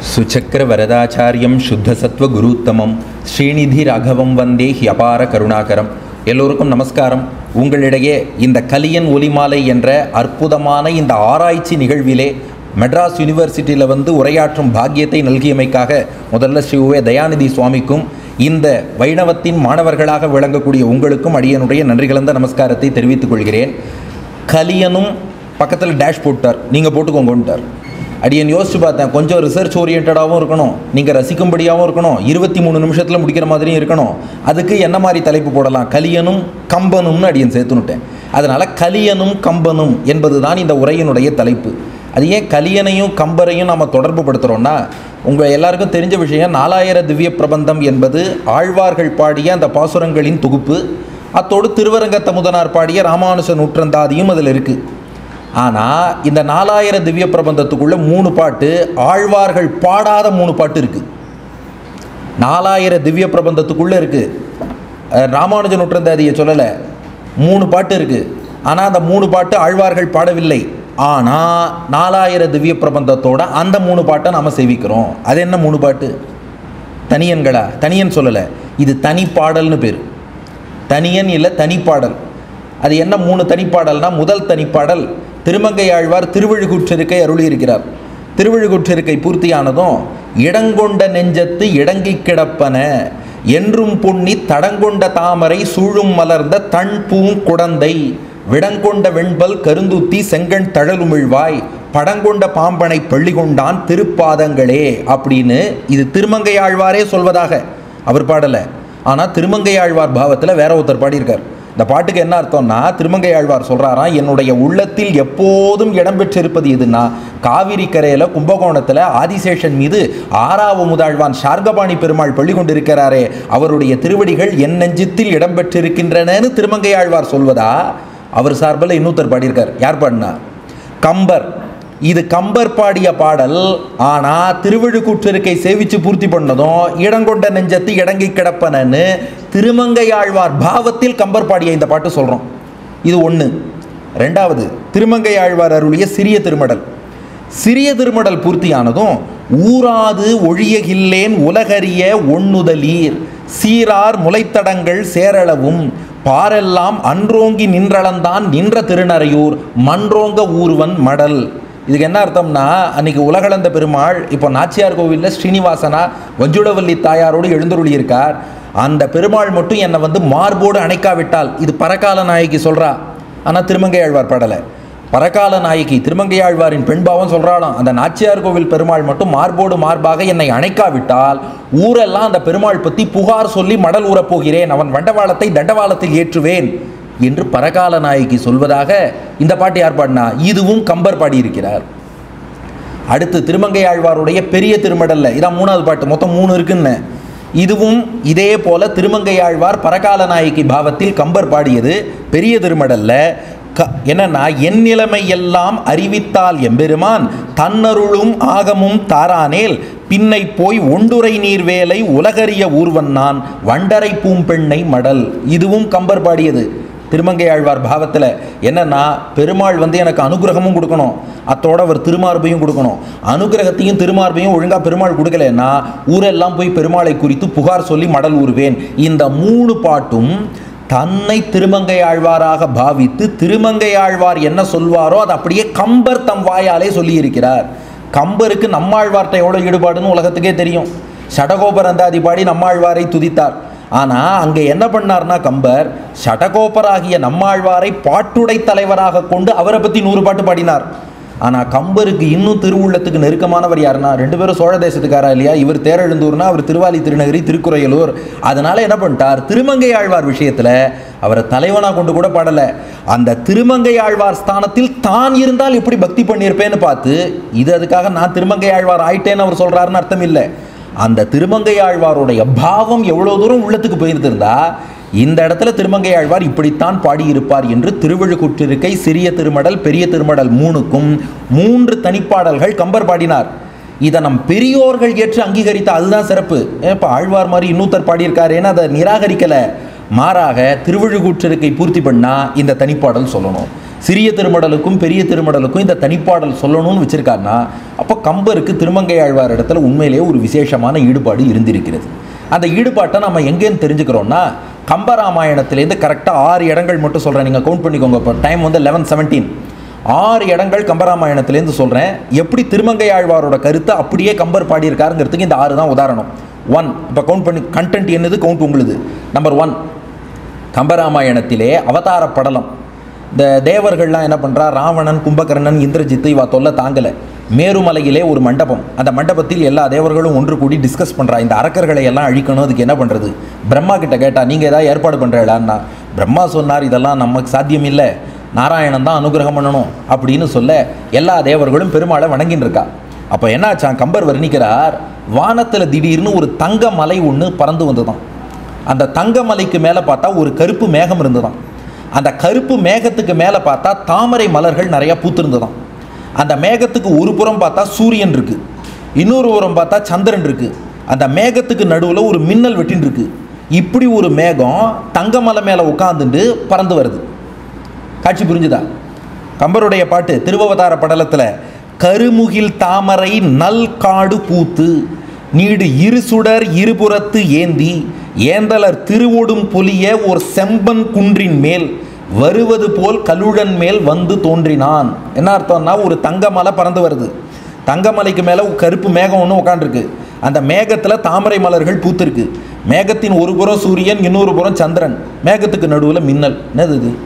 சுச்சக்கர வரதாச்சாரியம் சுத்த சத்வ குருத்தமம் ஸ்ரீநிதி ராகவம் வந்தே ஹியபார கருணாகரம் எல்லோருக்கும் நமஸ்காரம் உங்களிடையே இந்த கலியன் ஒலிமாலை என்ற அற்புதமான இந்த ஆராய்ச்சி நிகழ்விலே மெட்ராஸ் யூனிவர்சிட்டியில் வந்து உரையாற்றும் பாக்கியத்தை நல்கியமைக்காக முதல்ல ஸ்ரீ உவே தயாநிதி சுவாமிக்கும் இந்த வைணவத்தின் மாணவர்களாக விளங்கக்கூடிய உங்களுக்கும் அடியனுடைய நன்றி கலந்த நமஸ்காரத்தை தெரிவித்துக் கொள்கிறேன் கலியனும் பக்கத்தில் டேஷ் போட்டார் நீங்கள் போட்டுக்கோங்கன்ட்டார் அடியன் யோசிச்சு பார்த்தேன் கொஞ்சம் ரிசர்ச் ஓரியன்டாகவும் இருக்கணும் நீங்கள் ரசிக்கும்படியாகவும் இருக்கணும் இருபத்தி மூணு நிமிஷத்தில் முடிக்கிற மாதிரியும் இருக்கணும் அதுக்கு என்ன மாதிரி தலைப்பு போடலாம் கலியனும் கம்பனும்னு அடியன் சேர்த்துனுட்டேன் அதனால் கலியனும் கம்பனும் என்பது தான் இந்த உரையினுடைய தலைப்பு அது ஏன் கலியனையும் கம்பரையும் நம்ம தொடர்பு படுத்துகிறோன்னா உங்கள் எல்லாருக்கும் தெரிஞ்ச விஷயம் நாலாயிர திவ்ய பிரபந்தம் என்பது ஆழ்வார்கள் பாடிய அந்த பாசுரங்களின் தொகுப்பு அத்தோடு திருவரங்க தமுதனார் பாடிய ராமானுஜ நூற்றந்தாதியும் அதில் இருக்குது ஆனால் இந்த நாலாயிர திவ்ய பிரபந்தத்துக்குள்ள மூணு பாட்டு ஆழ்வார்கள் பாடாத மூணு பாட்டு இருக்குது நாலாயிர திவ்ய பிரபந்தத்துக்குள்ளே இருக்குது ராமானுஜ நூற்றந்தாதியை சொல்லலை மூணு பாட்டு இருக்குது ஆனால் அந்த மூணு பாட்டு ஆழ்வார்கள் பாடவில்லை ஆனால் நாலாயிர திவ்ய பிரபந்தத்தோட அந்த மூணு பாட்டை நாம் சேவிக்கிறோம் அது என்ன மூணு பாட்டு தனியன்களா தனியன் சொல்லலை இது தனிப்பாடல்னு பேர் தனியன் இல்லை தனிப்பாடல் அது என்ன மூணு தனிப்பாடல்னா முதல் தனிப்பாடல் திருமங்கை ஆழ்வார் திருவழுகுற்றிருக்கை அருளியிருக்கிறார் திருவழுகுற்றிருக்கை பூர்த்தியானதும் இடங்கொண்ட நெஞ்சத்து இடங்கி கிடப்பன என்றும் பொன்னி தடங்கொண்ட தாமரை சூழும் மலர்ந்த தன் பூங் குடந்தை விடங்கொண்ட வெண்பல் கருந்துத்தி செங்கண் தழலுமிழ்வாய் படங்கொண்ட பாம்பனை பள்ளி கொண்டான் திருப்பாதங்களே அப்படின்னு இது திருமங்கை ஆழ்வாரே சொல்வதாக அவர் பாடலை ஆனால் திருமங்கை ஆழ்வார் பாவத்தில் வேற ஒருத்தர் பாடியிருக்கார் இந்த பாட்டுக்கு என்ன அர்த்தம்னா திருமங்கை ஆழ்வார் சொல்கிறாராம் என்னுடைய உள்ளத்தில் எப்போதும் இடம்பெற்றிருப்பது எதுனா காவிரி கரையில் கும்பகோணத்தில் ஆதிசேஷன் மீது ஆறாவது முதாழ்வான் சார்கபாணி பெருமாள் பள்ளி கொண்டிருக்கிறாரே அவருடைய திருவடிகள் என் நெஞ்சத்தில் இடம்பெற்றிருக்கின்றனன்னு திருமங்கை ஆழ்வார் சொல்வதா அவர் சார்பில் இன்னொருத்தர் பாடியிருக்கார் யார் பாடினா கம்பர் இது கம்பர் பாடிய பாடல் ஆனால் திருவிழுக்கூற்றிருக்கை சேவிச்சு பூர்த்தி பண்ணதும் இடங்கொண்ட நெஞ்சத்து இடங்கி கிடப்பனன்னு திருமங்கை ஆழ்வார் பாவத்தில் கம்பர் பாடிய இந்த பாட்டு சொல்கிறோம் இது ஒன்று ரெண்டாவது திருமங்கை ஆழ்வார் அருளிய சிறிய திருமடல் சிறிய திருமடல் பூர்த்தியானதும் ஊராது ஒழியகில்லேன் உலகறிய ஒண்ணுதலீர் சீரார் முளைத்தடங்கள் சேரளவும் பாரெல்லாம் அன்றோங்கி நின்றளந்தான் நின்ற திருநறையூர் மன்றோங்க ஊர்வன் மடல் இதுக்கு என்ன அர்த்தம்னா அன்னைக்கு உலகளந்த பெருமாள் இப்போ நாச்சியார் கோவிலில் ஸ்ரீனிவாசனா வஞ்சுடவல்லி தாயாரோடு எழுந்தருளி இருக்கார் அந்த பெருமாள் மட்டும் என்னை வந்து மார்போடு அணைக்காவிட்டால் இது பரகால நாயகி சொல்கிறா ஆனால் திருமங்கை ஆழ்வார் பாடலை பரகால நாயகி திருமங்கை ஆழ்வாரின் பெண்பாவம் சொல்கிறாளாம் அந்த நாச்சியார் கோவில் பெருமாள் மட்டும் மார்போடு மார்பாக என்னை அணைக்காவிட்டால் ஊரெல்லாம் அந்த பெருமாள் பற்றி புகார் சொல்லி மடல் ஊறப் போகிறேன் அவன் வண்டவாளத்தை தண்டவாளத்தில் ஏற்றுவேன் என்று பரகால நாயகி சொல்வதாக இந்த பாட்டு யார் பாடினா இதுவும் கம்பர் பாடியிருக்கிறார் அடுத்து திருமங்கை ஆழ்வாருடைய பெரிய திருமடல்ல இதான் மூணாவது பாட்டு மொத்தம் மூணு இருக்குன்னு இதுவும் இதே போல திருமங்கை ஆழ்வார் பரகால நாயகி பாவத்தில் கம்பர் பாடியது பெரிய திருமடல்ல க என்னன்னா என் நிலைமை எல்லாம் அறிவித்தால் எம்பெருமான் தன்னருளும் ஆகமும் தாரானேல் பின்னை போய் ஒண்டுரை நீர் வேலை உலகறிய ஊர்வன் நான் வண்டரை பூம்பெண்ணை மடல் இதுவும் கம்பர் பாடியது திருமங்கை ஆழ்வார் பாவத்தில் என்னன்னா பெருமாள் வந்து எனக்கு அனுகிரகமும் கொடுக்கணும் அத்தோட அவர் திருமார்பையும் கொடுக்கணும் அனுகிரகத்தையும் திருமார்பையும் ஒழுங்காக பெருமாள் கொடுக்கலன்னா ஊரெல்லாம் போய் பெருமாளை குறித்து புகார் சொல்லி மடல் ஊறுவேன் இந்த மூணு பாட்டும் தன்னை திருமங்கை ஆழ்வாராக பாவித்து திருமங்கை ஆழ்வார் என்ன சொல்வாரோ அது அப்படியே கம்பர் தம் வாயாலே சொல்லியிருக்கிறார் கம்பருக்கு நம்மாழ்வார்ட்ட எவ்வளோ ஈடுபாடுன்னு உலகத்துக்கே தெரியும் சடகோபரந்தாதி பாடி நம்மாழ்வாரை துதித்தார் ஆனால் அங்கே என்ன பண்ணார்னா கம்பர் சடகோபராகிய நம்மாழ்வாரை பாட்டுடை தலைவராக கொண்டு அவரை பற்றி நூறு பாட்டு பாடினார் ஆனால் கம்பருக்கு இன்னும் திருவுள்ளத்துக்கு நெருக்கமானவர் யாருன்னா ரெண்டு பேரும் சோழ தேசத்துக்காரா இல்லையா இவர் தேரெழுந்தூர்னா அவர் திருவாலி திருநகரி திருக்குறையலூர் அதனால என்ன பண்ணிட்டார் திருமங்கை ஆழ்வார் விஷயத்தில் அவரை தலைவனாக கொண்டு கூட பாடலை அந்த திருமங்கை ஆழ்வார் ஸ்தானத்தில் தான் இருந்தால் எப்படி பக்தி பண்ணியிருப்பேன்னு பார்த்து இது அதுக்காக நான் திருமங்கை ஆழ்வார் ஆயிட்டேன்னு அவர் சொல்கிறாருன்னு அர்த்தம் இல்லை அந்த திருமங்கை ஆழ்வாருடைய பாவம் எவ்வளோ தூரம் உள்ளத்துக்கு போயிருந்திருந்தா இந்த இடத்துல திருமங்கை ஆழ்வார் இப்படித்தான் பாடியிருப்பார் என்று திருவிழுக்குற்றிருக்கை சிறிய திருமடல் பெரிய திருமடல் மூணுக்கும் மூன்று தனிப்பாடல்கள் கம்பர் பாடினார் இதை நம் பெரியோர்கள் ஏற்று அங்கீகரித்த அதுதான் சிறப்பு இப்போ ஆழ்வார் மாதிரி இன்னொருத்தர் பாடியிருக்காருன்னு அதை நிராகரிக்கலை மாறாக திருவிழுக்கூற்றிருக்கை பூர்த்தி பண்ணால் இந்த தனிப்பாடல் சொல்லணும் சிறிய திருமடலுக்கும் பெரிய திருமடலுக்கும் இந்த தனிப்பாடல் சொல்லணும்னு வச்சிருக்காருன்னா அப்போ கம்பருக்கு திருமங்கை ஆழ்வார் இடத்துல உண்மையிலேயே ஒரு விசேஷமான ஈடுபாடு இருந்திருக்கிறது அந்த ஈடுபாட்டை நம்ம எங்கேன்னு தெரிஞ்சுக்கிறோம்னா கம்பராமாயணத்திலேருந்து கரெக்டாக ஆறு இடங்கள் மட்டும் சொல்கிறேன் நீங்கள் கவுண்ட் பண்ணிக்கோங்க இப்போ டைம் வந்து லெவன் செவன்டீன் ஆறு இடங்கள் கம்பராமாயணத்திலேருந்து சொல்கிறேன் எப்படி திருமங்கை ஆழ்வாரோட கருத்தை அப்படியே கம்பர் பாடியிருக்காருங்கிறதுக்கு இந்த ஆறு தான் உதாரணம் ஒன் இப்போ கவுண்ட் பண்ணி கண்டென்ட் என்னது கவுண்ட் உங்களுது நம்பர் ஒன் கம்பராமாயணத்திலே அவதார படலம் இந்த தேவர்கள்லாம் என்ன பண்ணுறா ராவணன் கும்பகர்ணன் இந்திரஜித்து இவா தொல்லை தாங்கலை மேருமலையிலே ஒரு மண்டபம் அந்த மண்டபத்தில் எல்லா தேவர்களும் ஒன்று கூடி டிஸ்கஸ் பண்ணுறா இந்த அரக்கர்களை எல்லாம் அழிக்கணும் அதுக்கு என்ன பண்ணுறது பிரம்மா கிட்ட கேட்டா நீங்கள் ஏதாவது ஏற்பாடு பண்ணுறீங்களான்னா பிரம்மா சொன்னார் இதெல்லாம் நமக்கு சாத்தியம் இல்லை நாராயணன் தான் அனுகிரகம் பண்ணணும் அப்படின்னு சொல்ல எல்லா தேவர்களும் பெருமாளை வணங்கின்னு இருக்கா அப்போ என்னாச்சான் கம்பர் வர்ணிக்கிறார் வானத்தில் திடீர்னு ஒரு தங்க மலை ஒன்று பறந்து வந்ததாம் அந்த தங்க மலைக்கு மேலே பார்த்தா ஒரு கருப்பு மேகம் இருந்ததாம் அந்த கருப்பு மேகத்துக்கு மேலே பார்த்தா தாமரை மலர்கள் நிறையா பூத்திருந்ததாம் அந்த மேகத்துக்கு ஒரு புறம் பார்த்தா சூரியன் இருக்கு இன்னொரு புறம் பார்த்தா சந்திரன் இருக்கு அந்த மேகத்துக்கு நடுவில் ஒரு மின்னல் வெட்டின்னு இருக்கு இப்படி ஒரு மேகம் தங்க மலை மேலே உட்காந்துட்டு பறந்து வருது காட்சி புரிஞ்சுதா கம்பருடைய பாட்டு திருவவதார படலத்தில் கருமுகில் தாமரை நல் காடு பூத்து நீடு இருசுடர் இருபுறத்து ஏந்தி ஏந்தலர் திருவோடும் பொலிய ஒரு செம்பன் குன்றின் மேல் வருவது போல் கலுழன் மேல் வந்து தோன்றினான் என்ன அர்த்தம்னா ஒரு தங்கமலை பறந்து வருது தங்கமலைக்கு மேலே கருப்பு மேகம் ஒன்று உட்காந்துருக்கு அந்த மேகத்தில் தாமரை மலர்கள் பூத்திருக்கு மேகத்தின் ஒரு புறம் சூரியன் இன்னொரு புறம் சந்திரன் மேகத்துக்கு நடுவில் மின்னல் என்னது இது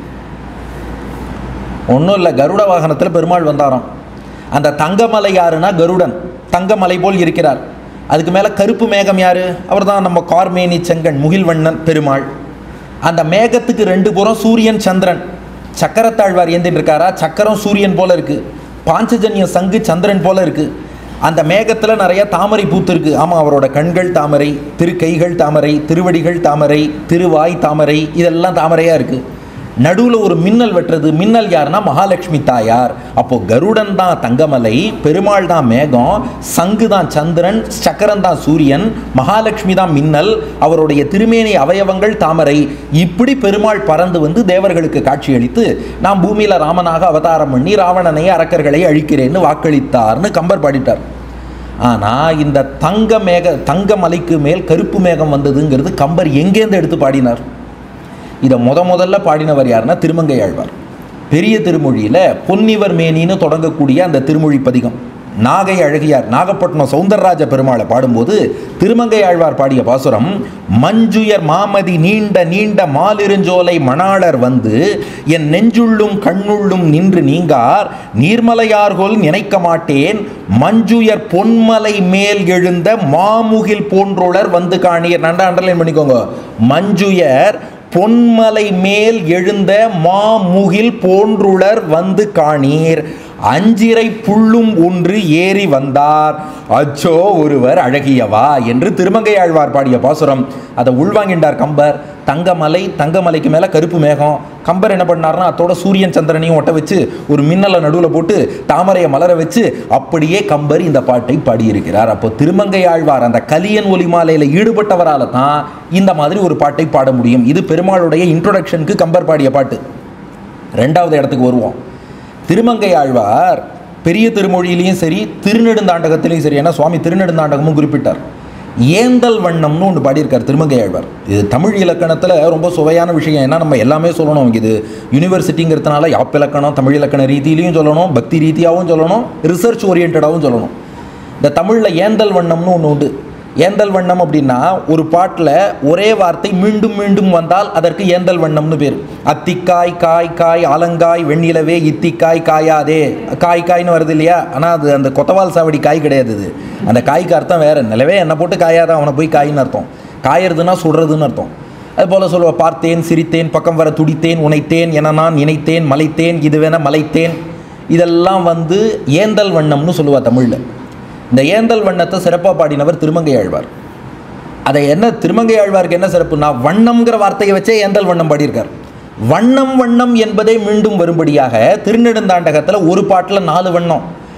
ஒன்றும் இல்லை கருட வாகனத்தில் பெருமாள் வந்தாராம் அந்த தங்கமலை யாருன்னா கருடன் தங்கமலை போல் இருக்கிறார் அதுக்கு மேலே கருப்பு மேகம் யாரு அவர் தான் நம்ம கார்மேனி செங்கன் முகில்வண்ணன் பெருமாள் அந்த மேகத்துக்கு ரெண்டு புறம் சூரியன் சந்திரன் சக்கரத்தாழ்வார் ஏந்தின்னு இருக்காரா சக்கரம் சூரியன் போல இருக்கு பாஞ்சஜன்ய சங்கு சந்திரன் போல இருக்கு அந்த மேகத்தில் நிறைய தாமரை பூத்து இருக்கு ஆமாம் அவரோட கண்கள் தாமரை திருக்கைகள் தாமரை திருவடிகள் தாமரை திருவாய் தாமரை இதெல்லாம் தாமரையாக இருக்குது நடுவில் ஒரு மின்னல் வெட்டுறது மின்னல் யாருன்னா மகாலட்சுமி தாயார் அப்போ கருடன் தான் தங்கமலை பெருமாள் தான் மேகம் சங்கு தான் சந்திரன் சக்கரன் தான் சூரியன் மகாலட்சுமி தான் மின்னல் அவருடைய திருமேனி அவயவங்கள் தாமரை இப்படி பெருமாள் பறந்து வந்து தேவர்களுக்கு காட்சியளித்து நான் பூமியில் ராமனாக அவதாரம் பண்ணி ராவணனை அரக்கர்களை அழிக்கிறேன்னு வாக்களித்தார்னு கம்பர் பாடிட்டார் ஆனால் இந்த தங்க மேக தங்க மலைக்கு மேல் கருப்பு மேகம் வந்ததுங்கிறது கம்பர் எங்கேருந்து எடுத்து பாடினார் இதை முத முதல்ல பாடினவர் யாருன்னா திருமங்கை ஆழ்வார் பெரிய திருமொழியில் பொன்னிவர் மேனின்னு தொடங்கக்கூடிய அந்த திருமொழி பதிகம் நாகை அழகியார் நாகப்பட்டினம் சௌந்தரராஜ பெருமாளை பாடும்போது திருமங்கை ஆழ்வார் பாடிய பாசுரம் மஞ்சுயர் மாமதி நீண்ட நீண்ட மாலிருஞ்சோலை மணாளர் வந்து என் நெஞ்சுள்ளும் கண்ணுள்ளும் நின்று நீங்கார் நீர்மலையார்கொல் நினைக்க மாட்டேன் மஞ்சுயர் பொன்மலை மேல் எழுந்த மாமுகில் போன்றுளர் வந்து காணீர் நன்றா அண்டர்லைன் பண்ணிக்கோங்க மஞ்சுயர் பொன்மலை மேல் எழுந்த மாமுகில் போன்றுளர் வந்து காணீர் அஞ்சிரை புள்ளும் ஒன்று ஏறி வந்தார் அச்சோ ஒருவர் அழகியவா என்று திருமங்கை ஆழ்வார் பாடிய பாசுரம் அதை உள்வாங்கின்றார் கம்பர் தங்கமலை தங்கமலைக்கு மேலே கருப்பு மேகம் கம்பர் என்ன பண்ணார்னா அதோட சூரியன் சந்திரனையும் ஒட்ட வச்சு ஒரு மின்னலை நடுவில் போட்டு தாமரையை மலர வச்சு அப்படியே கம்பர் இந்த பாட்டை பாடியிருக்கிறார் அப்போ திருமங்கை ஆழ்வார் அந்த கலியன் ஒலி மாலையில் ஈடுபட்டவரால் தான் இந்த மாதிரி ஒரு பாட்டை பாட முடியும் இது பெருமாளுடைய இன்ட்ரோடக்ஷனுக்கு கம்பர் பாடிய பாட்டு ரெண்டாவது இடத்துக்கு வருவோம் திருமங்கை ஆழ்வார் பெரிய திருமொழியிலையும் சரி திருநெடுந்தாண்டகத்திலையும் சரி ஏன்னா சுவாமி திருநெடுந்தாண்டகமும் குறிப்பிட்டார் ஏந்தல் வண்ணம்னு ஒன்று பாடியிருக்கார் திருமங்கை ஆழ்வார் இது தமிழ் இலக்கணத்தில் ரொம்ப சுவையான விஷயம் ஏன்னா நம்ம எல்லாமே சொல்லணும் இது யூனிவர்சிட்டிங்கிறதுனால யாப் இலக்கணம் தமிழ் இலக்கண ரீதியிலையும் சொல்லணும் பக்தி ரீதியாகவும் சொல்லணும் ரிசர்ச் ஓரியன்டாகவும் சொல்லணும் இந்த தமிழில் ஏந்தல் வண்ணம்னு ஒன்று உண்டு ஏந்தல் வண்ணம் அப்படின்னா ஒரு பாட்டில் ஒரே வார்த்தை மீண்டும் மீண்டும் வந்தால் அதற்கு ஏந்தல் வண்ணம்னு பேர் அத்திக்காய் காய் காய் ஆலங்காய் வெண்ணிலவே இத்திக்காய் காயாதே காய் காய்னு வருது இல்லையா ஆனால் அது அந்த கொத்தவால் சாவடி காய் கிடையாது இது அந்த காய்க்கு அர்த்தம் வேற நிலவே என்னை போட்டு காயாத அவனை போய் காயின்னு அர்த்தம் காயறதுன்னா சுடுறதுன்னு அர்த்தம் அது போல் சொல்லுவ பார்த்தேன் சிரித்தேன் பக்கம் வர துடித்தேன் உனைத்தேன் என நான் நினைத்தேன் மலைத்தேன் இதுவென மலைத்தேன் இதெல்லாம் வந்து ஏந்தல் வண்ணம்னு சொல்லுவா தமிழில் இந்த ஏந்தல் வண்ணத்தை சிறப்பாக பாடினவர் திருமங்கை ஆழ்வார் அதை என்ன திருமங்கை ஆழ்வாருக்கு என்ன சிறப்புனா வண்ணம்ங்கிற வார்த்தையை வச்சே ஏந்தல் வண்ணம் பாடியிருக்கார் வண்ணம் வண்ணம் என்பதே மீண்டும் வரும்படியாக திருநெடுந்தாண்டகத்தில் ஒரு பாட்டில் நாலு வண்ணம்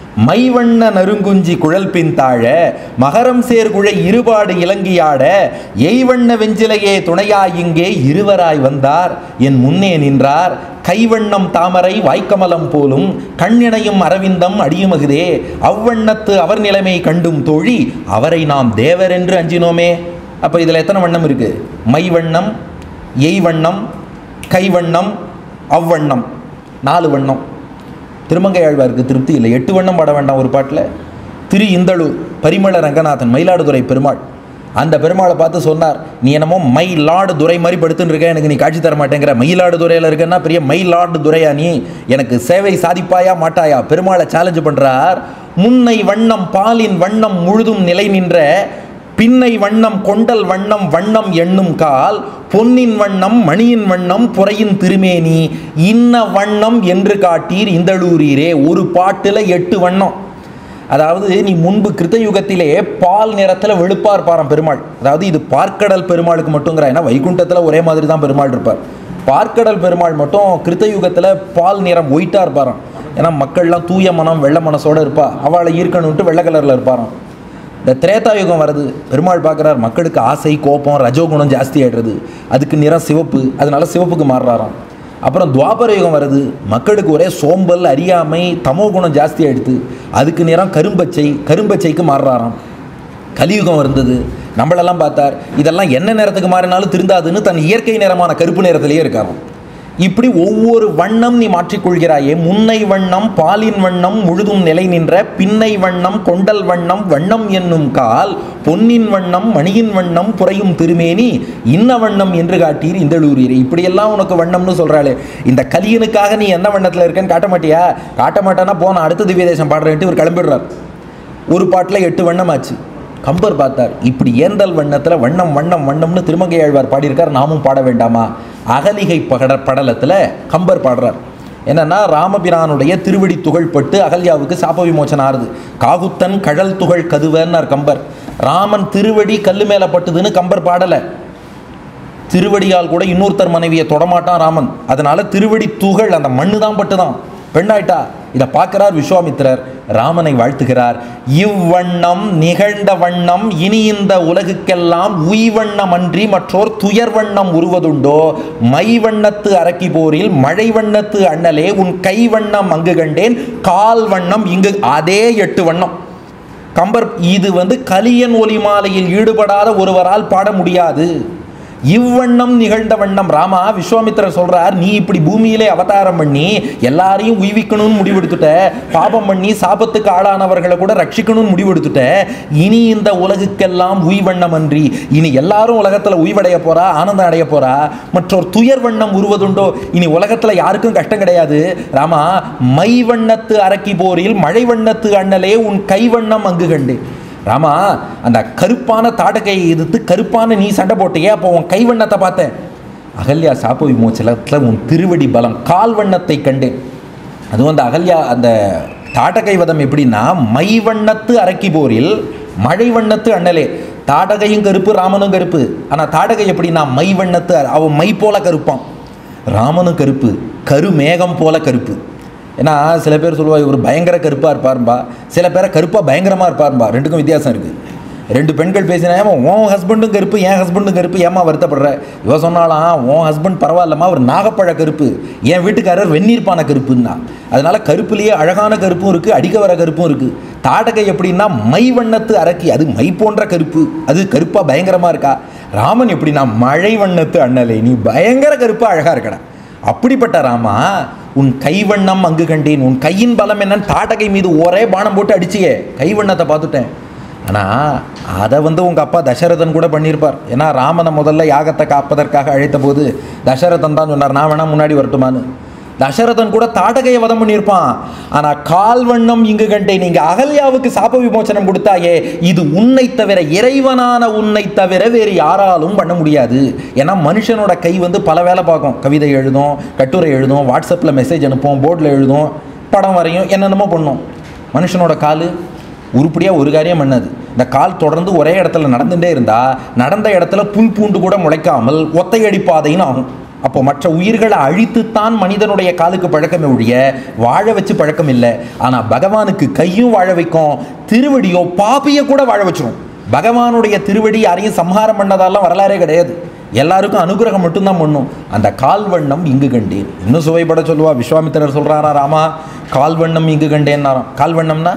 மைவண்ண நறுங்குஞ்சி குழல் பின் தாழ மகரம் சேர்குழை இருபாடு இலங்கியாட எய்வண்ண வெஞ்சிலையே துணையாய் இங்கே இருவராய் வந்தார் என் முன்னே நின்றார் கைவண்ணம் தாமரை வாய்க்கமலம் போலும் கண்ணிணையும் அரவிந்தம் அடியுமகுதே அவ்வண்ணத்து அவர் நிலைமை கண்டும் தோழி அவரை நாம் தேவர் என்று அஞ்சினோமே அப்போ இதில் எத்தனை வண்ணம் இருக்கு மைவண்ணம் எய்வண்ணம் கைவண்ணம் அவ்வண்ணம் நாலு வண்ணம் திருமங்கை ஆழ்வாருக்கு திருப்தி இல்லை எட்டு வண்ணம் பாட வேண்டாம் ஒரு பாட்டில் திரு இந்தளூர் பரிமள ரங்கநாதன் மயிலாடுதுறை பெருமாள் அந்த பெருமாளை பார்த்து சொன்னார் நீ என்னமோ மை லார்டு துரை மாதிரி படுத்துன்னு இருக்க எனக்கு நீ காட்சி தர மாட்டேங்கிற மயிலாடுதுறையில் இருக்கன்னா பெரிய மை லார்டு துரையா நீ எனக்கு சேவை சாதிப்பாயா மாட்டாயா பெருமாளை சேலஞ்சு பண்ணுறார் முன்னை வண்ணம் பாலின் வண்ணம் முழுதும் நிலை நின்ற பின்னை வண்ணம் கொண்டல் வண்ணம் வண்ணம் எண்ணும் கால் பொன்னின் வண்ணம் மணியின் வண்ணம் புறையின் திருமேனி இன்ன வண்ணம் என்று காட்டீர் இந்தளூரீரே ஒரு பாட்டில் எட்டு வண்ணம் அதாவது நீ முன்பு கிருத்த யுகத்திலே பால் நிறத்தில் வெளுப்பா இருப்பாராம் பெருமாள் அதாவது இது பார்க்கடல் பெருமாளுக்கு மட்டுங்கிற ஏன்னா வைகுண்டத்தில் ஒரே மாதிரி தான் பெருமாள் இருப்பார் பார்க்கடல் பெருமாள் மட்டும் கிருத்த யுகத்தில் பால் நிறம் ஒயிட்டாக இருப்பாராம் ஏன்னா மக்கள்லாம் தூய மனம் வெள்ளை மனசோடு இருப்பா அவளை ஈர்க்கணுன்ட்டு வெள்ளை கலரில் இருப்பாராம் இந்த திரேதா யுகம் வருது பெருமாள் பார்க்குறார் மக்களுக்கு ஆசை கோபம் ரஜோகுணம் ஜாஸ்தி ஆயிடுறது அதுக்கு நிறம் சிவப்பு அதனால சிவப்புக்கு மாறுறாராம் அப்புறம் துவாபர யுகம் வருது மக்களுக்கு ஒரே சோம்பல் அறியாமை தமோ குணம் ஜாஸ்தி ஆயிடுது அதுக்கு நிறம் கரும்பச்சை கரும்பச்சைக்கு மாறுறாராம் கலியுகம் இருந்தது நம்மளெல்லாம் பார்த்தார் இதெல்லாம் என்ன நேரத்துக்கு மாறினாலும் திருந்தாதுன்னு தன் இயற்கை நிறமான கருப்பு நிறத்திலேயே இருக்காராம் இப்படி ஒவ்வொரு வண்ணம் நீ மாற்றிக்கொள்கிறாயே முன்னை வண்ணம் பாலின் வண்ணம் முழுதும் நிலை நின்ற பின்னை வண்ணம் கொண்டல் வண்ணம் வண்ணம் என்னும் கால் பொன்னின் வண்ணம் மணியின் வண்ணம் புறையும் திருமேனி இன்ன வண்ணம் என்று காட்டீர் இந்தளூரீர் இப்படியெல்லாம் உனக்கு வண்ணம்னு சொல்கிறாளே இந்த கலியனுக்காக நீ என்ன வண்ணத்தில் இருக்கேன்னு காட்ட மாட்டியா காட்ட மாட்டானா போன அடுத்த திவ்ய தேசம் பாடுறேன்ட்டு இவர் கிளம்பிடுறார் ஒரு பாட்டில் எட்டு வண்ணம் ஆச்சு கம்பர் பார்த்தார் இப்படி ஏந்தல் வண்ணத்தில் வண்ணம் வண்ணம் வண்ணம்னு திருமங்கை ஆழ்வார் பாடியிருக்கார் நாமும் பாட வேண்டாமா அகலிகை பகட படலத்தில் கம்பர் பாடுறார் என்னன்னா ராமபிரானுடைய திருவடி துகள்பட்டு அகல்யாவுக்கு சாப விமோசனம் ஆறுது காகுத்தன் கழல் துகள் கதுவன்னார் கம்பர் ராமன் திருவடி கல்லு மேலே பட்டுதுன்னு கம்பர் பாடலை திருவடியால் கூட இன்னொருத்தர் மனைவியை தொடமாட்டான் ராமன் அதனால திருவடி துகள் அந்த மண்ணு தான் பட்டுதான் பெண்ணாயிட்டா இதை பார்க்கிறார் விஸ்வாமித்திரர் ராமனை வாழ்த்துகிறார் இவ்வண்ணம் நிகழ்ந்த வண்ணம் இனி இந்த உலகுக்கெல்லாம் உய்வண்ணம் அன்றி மற்றோர் துயர் வண்ணம் உருவதுண்டோ மை வண்ணத்து அரக்கி போரில் மழை வண்ணத்து அண்ணலே உன் கை வண்ணம் அங்கு கண்டேன் கால் வண்ணம் இங்கு அதே எட்டு வண்ணம் கம்பர் இது வந்து கலியன் ஒலி மாலையில் ஈடுபடாத ஒருவரால் பாட முடியாது இவ்வண்ணம் நிகழ்ந்த வண்ணம் ராமா விஸ்வாமித்திரர் சொல்றார் நீ இப்படி பூமியிலே அவதாரம் பண்ணி எல்லாரையும் உய்விக்கணும்னு முடிவெடுத்துட்ட பாபம் பண்ணி சாபத்துக்கு ஆளானவர்களை கூட ரட்சிக்கணும்னு முடிவெடுத்துட்ட இனி இந்த உலகுக்கெல்லாம் உய்வண்ணம் அன்றி இனி எல்லாரும் உலகத்துல உய்வடைய போறா ஆனந்தம் அடைய போறா மற்றொரு துயர் வண்ணம் உருவதுண்டோ இனி உலகத்துல யாருக்கும் கஷ்டம் கிடையாது ராமா மை வண்ணத்து அரக்கி போரில் மழை வண்ணத்து அண்ணலே உன் கை வண்ணம் அங்கு கண்டு ராமா அந்த கருப்பான தாடகையை எதிர்த்து கருப்பான நீ சண்டை போட்டியே அப்போ உன் கை வண்ணத்தை பார்த்தேன் அகல்யா சாப்ப விமோச்சலத்தில் உன் திருவடி பலம் கால் வண்ணத்தை கண்டேன் அதுவும் அந்த அகல்யா அந்த தாடகை வதம் எப்படின்னா மை வண்ணத்து அரக்கி போரில் மழை வண்ணத்து அண்ணலே தாடகையும் கருப்பு ராமனும் கருப்பு ஆனால் தாடகை எப்படின்னா மை வண்ணத்து அவன் மை போல கருப்பான் ராமனும் கருப்பு கருமேகம் போல கருப்பு ஏன்னா சில பேர் சொல்லுவா இவர் பயங்கர கருப்பாக இருப்பாரும்பா சில பேரை கருப்பாக பயங்கரமாக இருப்பாரும்பா ரெண்டுக்கும் வித்தியாசம் இருக்குது ரெண்டு பெண்கள் பேசினா ஏமா உன் ஹஸ்பண்டும் கருப்பு என் ஹஸ்பண்டும் கருப்பு ஏமா வருத்தப்படுற இவ சொன்னாலாம் உன் ஹஸ்பண்ட் பரவாயில்லம்மா அவர் நாகப்பழ கருப்பு என் வீட்டுக்காரர் வெந்நீர்ப்பான கருப்புன்னா அதனால கருப்புலேயே அழகான கருப்பும் இருக்குது அடிக்க வர கருப்பும் இருக்குது தாடகை எப்படின்னா மை வண்ணத்து அரக்கி அது மை போன்ற கருப்பு அது கருப்பாக பயங்கரமாக இருக்கா ராமன் எப்படின்னா மழை வண்ணத்து அண்ணலே நீ பயங்கர கருப்பாக அழகாக இருக்கடா அப்படிப்பட்ட ராமா உன் கைவண்ணம் அங்கு கண்டேன் உன் கையின் பலம் என்னன்னு தாட்டகை மீது ஒரே பானம் போட்டு அடிச்சியே கைவண்ணத்தை பார்த்துட்டேன் ஆனால் அதை வந்து உங்கள் அப்பா தசரதன் கூட பண்ணியிருப்பார் ஏன்னா ராமனை முதல்ல யாகத்தை காப்பதற்காக அழைத்த போது தசரதன் தான் சொன்னார் நான் வேணா முன்னாடி வரட்டுமான்னு தசரதன் கூட தாடகையை வதம் பண்ணியிருப்பான் ஆனால் கால் வண்ணம் இங்கு கண்டே நீங்கள் அகல்யாவுக்கு சாப விமோசனம் கொடுத்தாயே இது உன்னை தவிர இறைவனான உன்னை தவிர வேறு யாராலும் பண்ண முடியாது ஏன்னா மனுஷனோட கை வந்து பல வேலை பார்க்கும் கவிதை எழுதும் கட்டுரை எழுதும் வாட்ஸ்அப்பில் மெசேஜ் அனுப்பும் போர்டில் எழுதும் படம் வரையும் என்னென்னமோ பண்ணும் மனுஷனோட கால் உருப்படியாக ஒரு காரியம் பண்ணாது இந்த கால் தொடர்ந்து ஒரே இடத்துல நடந்துகிட்டே இருந்தால் நடந்த இடத்துல புல் பூண்டு கூட முளைக்காமல் ஒத்தையடி பாதைன்னு ஆகும் அப்போ மற்ற உயிர்களை அழித்துத்தான் மனிதனுடைய காலுக்கு பழக்கமே ஒழிய வாழ வச்சு பழக்கம் இல்லை ஆனால் பகவானுக்கு கையும் வாழ வைக்கும் திருவடியோ பாப்பியை கூட வாழ வச்சிரும் பகவானுடைய திருவடி யாரையும் சம்ஹாரம் பண்ணதாலாம் வரலாறே கிடையாது எல்லாருக்கும் அனுகிரகம் மட்டும்தான் பண்ணும் அந்த கால்வண்ணம் இங்கு கண்டேன் இன்னும் சுவைப்பட சொல்லுவா விஸ்வாமித்திரர் சொல்றாரா ராமா கால்வண்ணம் இங்கு கண்டேன்னாராம் கால்வண்ணம்னா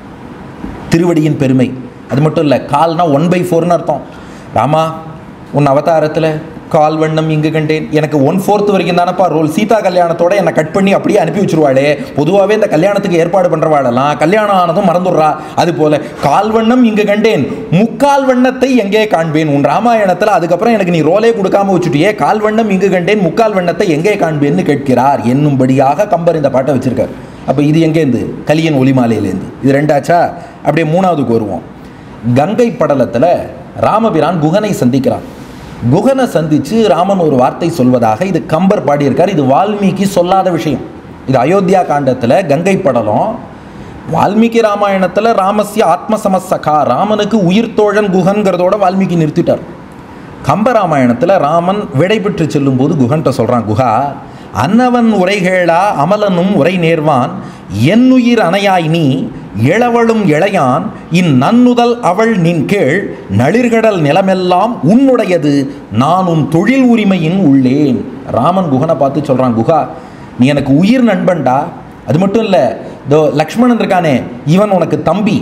திருவடியின் பெருமை அது மட்டும் இல்லை கால்னா ஒன் பை ஃபோர்னு அர்த்தம் ராமா உன் அவதாரத்தில் கால் வண்ணம் இங்கு கண்டேன் எனக்கு ஒன் ஃபோர்த் வரைக்கும் தானப்பா ரோல் சீதா கல்யாணத்தோட என்னை கட் பண்ணி அப்படியே அனுப்பி வச்சிருவாளே பொதுவாகவே இந்த கல்யாணத்துக்கு ஏற்பாடு பண்ணுறவாளெல்லாம் கல்யாணம் ஆனதும் மறந்துடுறா அது போல கால் வண்ணம் இங்கு கண்டேன் முக்கால் வண்ணத்தை எங்கே காண்பேன் உன் ராமாயணத்தில் அதுக்கப்புறம் எனக்கு நீ ரோலே கொடுக்காம வச்சுட்டியே கால் வண்ணம் இங்கு கண்டேன் முக்கால் வண்ணத்தை எங்கே காண்பேன்னு கேட்கிறார் என்னும்படியாக கம்பர் இந்த பாட்டை வச்சிருக்கார் அப்போ இது எங்கேருந்து கலியன் ஒலிமாலையிலேருந்து இது ரெண்டாச்சா அப்படியே மூணாவதுக்கு வருவோம் கங்கை படலத்தில் ராமபிரான் குகனை சந்திக்கிறான் குகனை சந்தித்து ராமன் ஒரு வார்த்தை சொல்வதாக இது கம்பர் பாடியிருக்கார் இது வால்மீகி சொல்லாத விஷயம் இது அயோத்தியா காண்டத்தில் கங்கை படலம் வால்மீகி ராமாயணத்தில் ராமஸ்ய ஆத்மசமசகா ராமனுக்கு உயிர் தோழன் குகன்கிறதோட வால்மீகி நிறுத்திட்டார் கம்பராமாயணத்தில் ராமன் விடை பெற்று செல்லும்போது குகன்கிட்ட சொல்கிறான் குஹா அன்னவன் உரைகேளா அமலனும் உரை நேர்வான் என்னுயிர் அணையாய் நீ இளவளும் இளையான் இந்நன்னுதல் அவள் நின் கீழ் நளிர்கடல் நிலமெல்லாம் உன்னுடையது நான் உன் தொழில் உரிமையின் உள்ளேன் ராமன் குகனை பார்த்து சொல்கிறான் குஹா நீ எனக்கு உயிர் நண்பன்டா அது மட்டும் இல்லை இதோ லக்ஷ்மணன் இருக்கானே இவன் உனக்கு தம்பி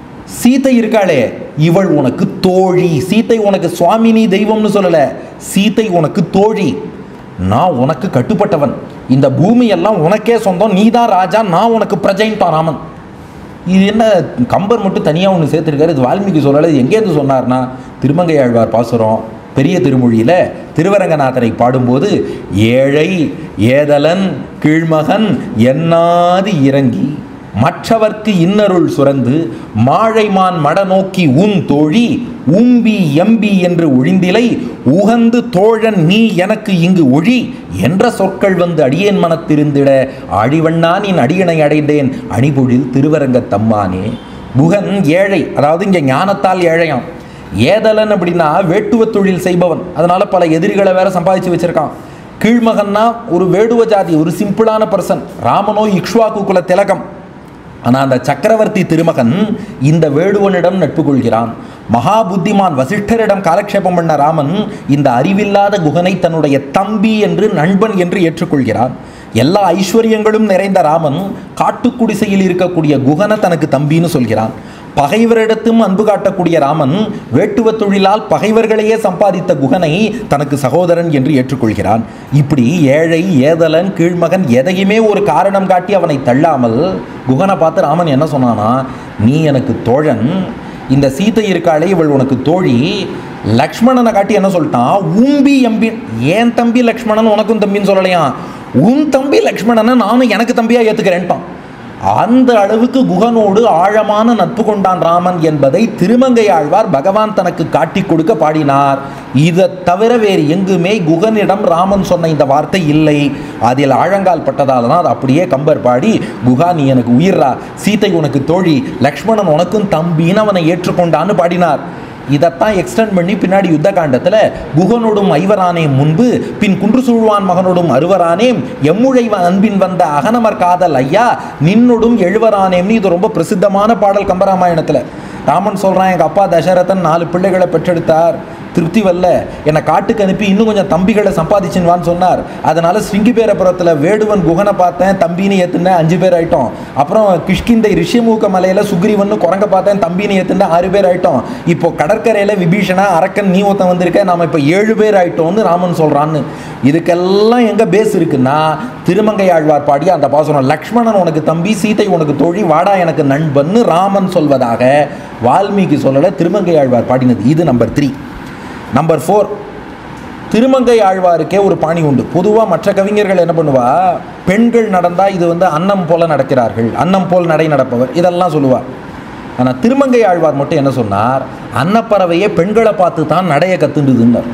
சீதை இருக்காளே இவள் உனக்கு தோழி சீதை உனக்கு சுவாமினி தெய்வம்னு சொல்லல சீதை உனக்கு தோழி நான் உனக்கு கட்டுப்பட்டவன் இந்த பூமி எல்லாம் உனக்கே சொந்தம் நீ தான் ராஜா நான் உனக்கு பிரஜைன்ட்டான் ராமன் இது என்ன கம்பர் மட்டும் தனியாக ஒன்று சேர்த்துருக்காரு இது வால்மீகி சொல்லலை இது எங்கேருந்து சொன்னார்னா திருமங்கையாழ்வார் பாசுரம் பெரிய திருமொழியில் திருவரங்கநாதனை பாடும்போது ஏழை ஏதலன் கீழ்மகன் எண்ணாது இறங்கி மற்றவர்க்கு இன்னருள் சுரந்து மாழைமான் மட நோக்கி உன் தோழி உம்பி எம்பி என்று ஒழிந்திலை உகந்து தோழன் நீ எனக்கு இங்கு ஒழி என்ற சொற்கள் வந்து அடியேன் மனத்திருந்திட ஆழிவண்ணா நீ அடியனை அடைந்தேன் அணிபொழில் திருவரங்கத் தம்மானே குகன் ஏழை அதாவது இங்கே ஞானத்தால் ஏழையாம் ஏதலன் அப்படின்னா வேட்டுவ தொழில் செய்பவன் அதனால பல எதிரிகளை வேற சம்பாதிச்சு வச்சிருக்கான் கீழ்மகன்னா ஒரு வேடுவ ஜாதி ஒரு சிம்பிளான பர்சன் ராமனோ இக்ஷ்வாக்கு குல திலகம் ஆனால் அந்த சக்கரவர்த்தி திருமகன் இந்த வேடுவனிடம் நட்பு கொள்கிறான் மகா புத்திமான் வசிஷ்டரிடம் காலக்ஷேபம் பண்ண ராமன் இந்த அறிவில்லாத குகனை தன்னுடைய தம்பி என்று நண்பன் என்று ஏற்றுக்கொள்கிறான் எல்லா ஐஸ்வர்யங்களும் நிறைந்த ராமன் காட்டுக்குடிசையில் இருக்கக்கூடிய குகனை தனக்கு தம்பின்னு சொல்கிறான் பகைவரிடத்தும் அன்பு காட்டக்கூடிய ராமன் வேட்டுவ தொழிலால் பகைவர்களையே சம்பாதித்த குகனை தனக்கு சகோதரன் என்று ஏற்றுக்கொள்கிறான் இப்படி ஏழை ஏதலன் கீழ்மகன் எதையுமே ஒரு காரணம் காட்டி அவனை தள்ளாமல் குகனை பார்த்து ராமன் என்ன சொன்னானா நீ எனக்கு தோழன் இந்த சீதை இருக்காளே இவள் உனக்கு தோழி லக்ஷ்மணனை காட்டி என்ன சொல்லிட்டான் உம்பி எம்பி ஏன் தம்பி லக்ஷ்மணன் உனக்கும் தம்பின்னு சொல்லலையாம் உன் தம்பி லக்ஷ்மணனை நானும் எனக்கு தம்பியா ஏத்துக்கிறேன்ட்டான் அந்த அளவுக்கு குகனோடு ஆழமான நட்பு கொண்டான் ராமன் என்பதை திருமங்கை ஆழ்வார் பகவான் தனக்கு காட்டி கொடுக்க பாடினார் இதை தவிர வேறு எங்குமே குகனிடம் ராமன் சொன்ன இந்த வார்த்தை இல்லை அதில் ஆழங்கால் பட்டதால தான் அது அப்படியே கம்பர் பாடி குகா நீ எனக்கு உயிர்ரா சீதை உனக்கு தோழி லக்ஷ்மணன் உனக்கும் தம்பின்னு அவனை ஏற்றுக்கொண்டான்னு பாடினார் இதைத்தான் எக்ஸ்டெண்ட் பண்ணி பின்னாடி யுத்த காண்டத்தில் குகனோடும் ஐவரானேம் முன்பு பின் குன்று சூழ்வான் மகனோடும் அறுவரானேம் எம்முழை வ- அன்பின் வந்த அகனமர் காதல் ஐயா நின்னோடும் எழுவரானேம்னு இது ரொம்ப பிரசித்தமான பாடல் கம்பராமாயணத்தில் ராமன் சொல்கிறான் எங்கள் அப்பா தசரதன் நாலு பிள்ளைகளை பெற்றெடுத்தார் திருப்தி வரல என்னை காட்டுக்கு அனுப்பி இன்னும் கொஞ்சம் தம்பிகளை சம்பாதிச்சுன்னு சொன்னார் அதனால ஸ்ருங்கிபேரபுரத்தில் வேடுவன் குகனை பார்த்தேன் தம்பின்னு ஏற்றுனேன் அஞ்சு பேர் ஆயிட்டோம் அப்புறம் கிஷ்கிந்தை ரிஷிமூக்க மலையில் சுக்ரீவன் குரங்க பார்த்தேன் தம்பின்னு ஏற்றுனேன் ஆறு பேர் ஆயிட்டோம் இப்போ கடற்கரையில் விபீஷணா அரக்கன் நீ ஒருத்தன் வந்திருக்க நாம இப்போ ஏழு பேர் ஆயிட்டோம்னு ராமன் சொல்கிறான்னு இதுக்கெல்லாம் எங்கே பேஸ் இருக்குன்னா திருமங்கை ஆழ்வார் பாடி அந்த பாசுரம் லக்ஷ்மணன் உனக்கு தம்பி சீதை உனக்கு தோழி வாடா எனக்கு நண்பன்னு ராமன் சொல்வதாக வால்மீகி சொல்லலை திருமங்கை ஆழ்வார் பாடினது இது நம்பர் த்ரீ நம்பர் ஃபோர் திருமங்கை ஆழ்வாருக்கே ஒரு பாணி உண்டு பொதுவாக மற்ற கவிஞர்கள் என்ன பண்ணுவா பெண்கள் நடந்தால் இது வந்து அன்னம் போல நடக்கிறார்கள் அன்னம் போல் நடை நடப்பவர் இதெல்லாம் சொல்லுவா ஆனால் திருமங்கை ஆழ்வார் மட்டும் என்ன சொன்னார் அன்னப்பறவையே பெண்களை பார்த்து தான் நடைய கத்துண்டுதுன்னார்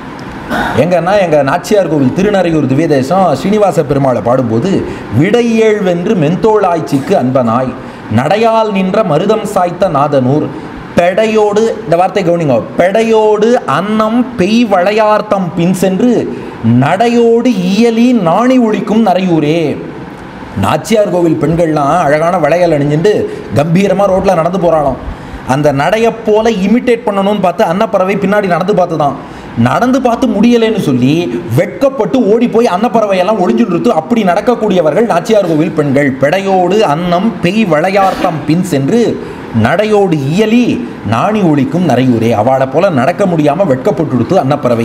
எங்கன்னா எங்கள் நாச்சியார் கோவில் திருநறையூர் திவ்யதேசம் ஸ்ரீனிவாச பெருமாளை பாடும்போது விடையேழ் வென்று மென்தோள் ஆய்ச்சிக்கு அன்பனாய் நடையால் நின்ற மருதம் சாய்த்த நாதனூர் பெடையோடு இந்த வார்த்தை கவனிங்க பெடையோடு அன்னம் பெய் வளையார்த்தம் பின் சென்று நடையோடு இயலி நாணி ஒழிக்கும் நரையூரே நாச்சியார் கோவில் பெண்கள்லாம் அழகான வளையல் அணிஞ்சுட்டு கம்பீரமாக ரோட்டில் நடந்து போகிறாளாம் அந்த நடையை போல இமிட்டேட் பண்ணணும்னு பார்த்து அன்னப்பறவை பின்னாடி நடந்து பார்த்து தான் நடந்து பார்த்து முடியலைன்னு சொல்லி வெட்கப்பட்டு ஓடி போய் அன்னப்பறவையெல்லாம் ஒளிஞ்சுட்டு அப்படி நடக்கக்கூடியவர்கள் நாச்சியார் கோவில் பெண்கள் பெடையோடு அன்னம் பெய் வளையார்த்தம் பின் சென்று நடையோடு இயலி நாணி ஒழிக்கும் நரையூரே அவளை போல நடக்க முடியாமல் வெட்கப்பட்டுடுத்து அன்னப்பறவை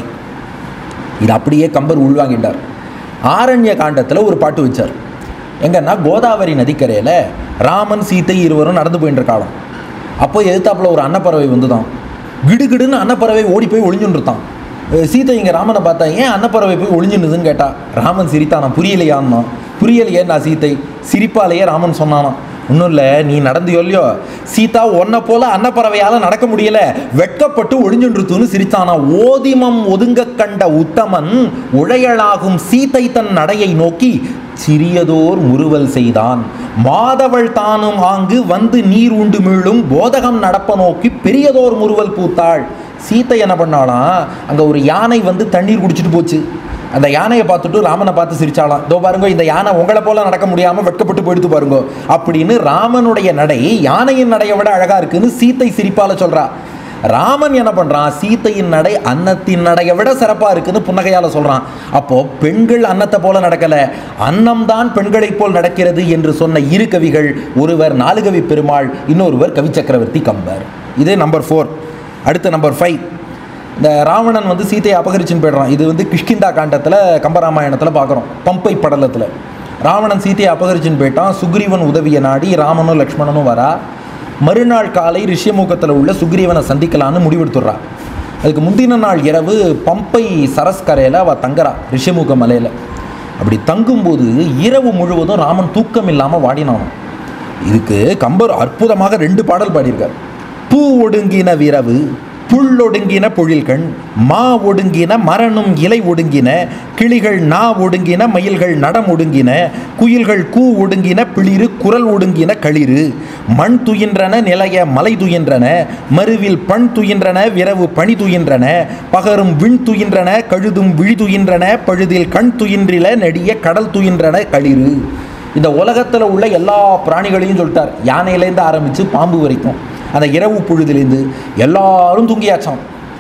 இது அப்படியே கம்பர் உள்வாங்கிட்டார் ஆரண்ய காண்டத்தில் ஒரு பாட்டு வச்சார் எங்கன்னா கோதாவரி நதிக்கரையில் ராமன் சீத்தை இருவரும் நடந்து போயிட்டு இருக்காளாம் அப்போ எதிர்த்தாப்புல ஒரு அன்னப்பறவை வந்துதான் கிடுகிடுன்னு அன்னப்பறவை ஓடி போய் ஒளிஞ்சுட்டுருத்தான் சீத்தை இங்கே ராமனை பார்த்தா ஏன் அன்னப்பறவை போய் ஒளிஞ்சுனுதுன்னு கேட்டா ராமன் சிரித்தானா புரியலையான்னா புரியலையே நான் சீத்தை சிரிப்பாலேயே ராமன் சொன்னானா ஒன்றும் இல்லை நீ நடந்து இல்லையோ சீதா உன்னை போல அன்னப்பறவையால் நடக்க முடியல வெட்கப்பட்டு ஒளிஞ்சுன்றுத்துன்னு சிரித்தானா ஓதிமம் ஒதுங்க கண்ட உத்தமன் உழையலாகும் சீதை தன் நடையை நோக்கி சிறியதோர் முறுவல் செய்தான் மாதவள் தானும் ஆங்கு வந்து நீர் உண்டு மீளும் போதகம் நடப்ப நோக்கி பெரியதோர் முறுவல் பூத்தாள் சீத்தை என்ன பண்ணாலாம் அங்கே ஒரு யானை வந்து தண்ணீர் குடிச்சிட்டு போச்சு அந்த யானையை பார்த்துட்டு ராமனை பார்த்து சிரிச்சாலாம் இதோ பாருங்க இந்த யானை உங்களை போல நடக்க முடியாமல் வெட்கப்பட்டு போயிடுத்து பாருங்க அப்படின்னு ராமனுடைய நடை யானையின் நடையை விட அழகா இருக்குன்னு சீத்தை சிரிப்பால சொல்றா ராமன் என்ன பண்றான் சீத்தையின் நடை அன்னத்தின் நடையை விட சிறப்பா இருக்குன்னு புன்னகையால சொல்றான் அப்போ பெண்கள் அன்னத்தை போல நடக்கல அன்னம் தான் பெண்களைப் போல் நடக்கிறது என்று சொன்ன இரு கவிகள் ஒருவர் நாலுகவி பெருமாள் இன்னொருவர் கவி சக்கரவர்த்தி கம்பர் இது நம்பர் ஃபோர் அடுத்த நம்பர் ஃபைவ் இந்த ராவணன் வந்து சீதையை அபகரிச்சுன்னு போயிடுறான் இது வந்து கிஷ்கிந்தா காண்டத்தில் கம்பராமாயணத்தில் பார்க்குறோம் பம்பை படலத்தில் ராவணன் சீதையை அபகரிச்சுன்னு போயிட்டான் சுக்ரீவன் உதவியை நாடி ராமனும் லக்ஷ்மணனும் வரா மறுநாள் காலை ரிஷ்யமுகத்தில் உள்ள சுக்ரீவனை சந்திக்கலான்னு முடிவெடுத்துடுறா அதுக்கு முந்தின நாள் இரவு பம்பை சரஸ்கரையில் அவள் தங்குறா ரிஷிமுக மலையில் அப்படி தங்கும்போது இரவு முழுவதும் ராமன் தூக்கம் இல்லாமல் வாடினான் இதுக்கு கம்பர் அற்புதமாக ரெண்டு பாடல் பாடியிருக்கார் பூ ஒடுங்கின விரவு புல்லொடுங்கின பொழில்கண் மா ஒடுங்கின மரணும் இலை ஒடுங்கின கிளிகள் நா ஒடுங்கின மயில்கள் நடம் ஒடுங்கின குயில்கள் கூ ஒடுங்கின பிளிரு குரல் ஒடுங்கின களிறு மண் துயின்றன நிலைய மலை துயின்றன மறுவில் பண் துயின்றன விரவு பனி துயின்றன பகரும் விண் துயின்றன கழுதும் விழி துயின்றன பழுதில் கண் துயின்றில நெடிய கடல் துயின்றன களிறு இந்த உலகத்தில் உள்ள எல்லா பிராணிகளையும் சொல்லிட்டார் யானையிலேருந்து ஆரம்பித்து பாம்பு வரைக்கும் அந்த இரவு பொழுதுலேருந்து எல்லாரும் தூங்கியாச்சாம்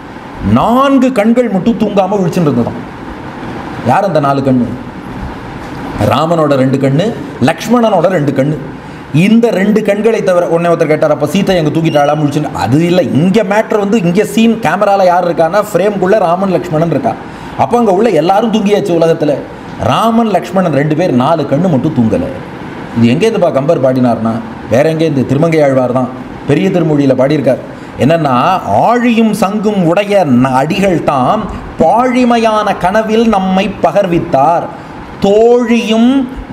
நான்கு கண்கள் மட்டும் தூங்காமல் விழிச்சுட்டு இருந்ததாம் யார் அந்த நாலு கண்ணு ராமனோட ரெண்டு கண்ணு லக்ஷ்மணனோட ரெண்டு கண்ணு இந்த ரெண்டு கண்களை தவிர உடனே ஒருத்தர் கேட்டார் அப்போ சீதை எங்கே தூக்கிட்டாளா முடிச்சுட்டு அது இல்லை இங்கே மேட்ரு வந்து இங்கே சீன் கேமராவில் யார் இருக்கான்னா ஃப்ரேம்குள்ளே ராமன் லக்ஷ்மணன் இருக்கா அப்போ அங்கே உள்ள எல்லாரும் தூங்கியாச்சு உலகத்தில் ராமன் லக்ஷ்மணன் ரெண்டு பேர் நாலு கண்ணு மட்டும் தூங்கலை இது எங்கேருந்துப்பா கம்பர் பாடினார்னா வேற எங்கேருந்து திருமங்கை ஆழ்வார் தான் பெரிய திருமொழியில் பாடியிருக்கார் என்னன்னா ஆழியும் சங்கும் உடைய ந- அடிகள் தாம் பாழிமையான கனவில் நம்மை பகர்வித்தார் தோழியும்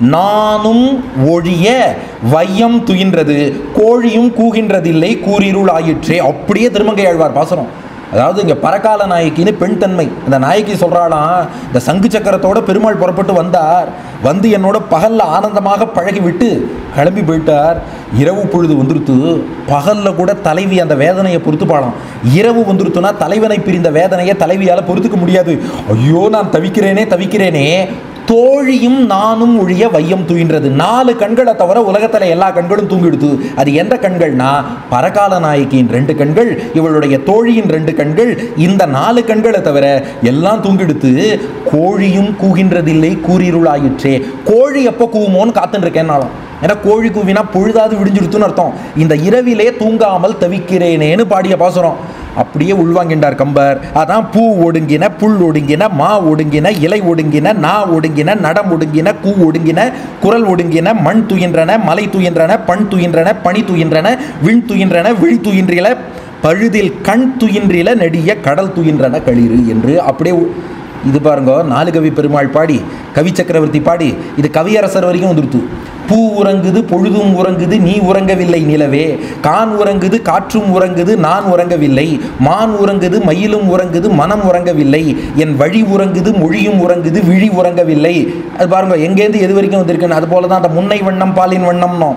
நானும் ஒழிய வையம் துயின்றது கோழியும் கூகின்றதில்லை கூறிருள் ஆயிற்றே அப்படியே திருமங்கை ஆழ்வார் பாசனம் அதாவது இங்கே பரகால நாயக்கின்னு பெண் தன்மை அந்த நாயக்கி சொல்கிறாளாம் இந்த சங்கு சக்கரத்தோட பெருமாள் புறப்பட்டு வந்தார் வந்து என்னோட பகல்ல ஆனந்தமாக பழகி விட்டு கிளம்பி போயிட்டார் இரவு பொழுது வந்துருத்து பகல்ல கூட தலைவி அந்த வேதனையை பொறுத்துப்பாளாம் இரவு வந்துருத்துனா தலைவனை பிரிந்த வேதனையை தலைவியால் பொறுத்துக்க முடியாது ஐயோ நான் தவிக்கிறேனே தவிக்கிறேனே தோழியும் நானும் ஒழிய வையம் தூயின்றது நாலு கண்களை தவிர உலகத்தில் எல்லா கண்களும் தூங்கிடுது அது எந்த கண்கள்னா பரகால நாயகியின் ரெண்டு கண்கள் இவளுடைய தோழியின் ரெண்டு கண்கள் இந்த நாலு கண்களை தவிர எல்லாம் தூங்கிடுத்து கோழியும் கூகின்றதில்லை கூறிருளாயிற்றே கோழி எப்போ கூவுமோன்னு காத்துட்டு இருக்கேன் நாளும் ஏன்னா கோழி கூவினா பொழுதாது விடிஞ்சிடுத்துன்னு அர்த்தம் இந்த இரவிலே தூங்காமல் தவிக்கிறேனேன்னு பாடிய பாசுரம் அப்படியே உள்வாங்கின்றார் கம்பர் அதான் பூ ஒடுங்கின புல் ஒடுங்கின மா ஒடுங்கின இலை ஒடுங்கின நா ஒடுங்கின நடம் ஒடுங்கின கூ ஒடுங்கின குரல் ஒடுங்கின மண் துயின்றன மலை துயின்றன பண் துயின்றன பனி துயின்றன விண் துயின்றன விழி துயின்றில பழுதில் கண் துயின்றில நெடிய கடல் துயின்றன களிறு என்று அப்படியே உ- இது பாருங்க நாலு கவி பெருமாள் பாடி கவி சக்கரவர்த்தி பாடி இது கவியரசர் வரைக்கும் வந்துருத்து பூ உறங்குது பொழுதும் உறங்குது நீ உறங்கவில்லை நிலவே கான் உறங்குது காற்றும் உறங்குது நான் உறங்கவில்லை மான் உறங்குது மயிலும் உறங்குது மனம் உறங்கவில்லை என் வழி உறங்குது மொழியும் உறங்குது விழி உறங்கவில்லை அது பாருங்க எங்கேருந்து எது வரைக்கும் வந்திருக்குன்னு அது போல தான் அந்த முன்னை வண்ணம் பாலின் வண்ணம்னோம்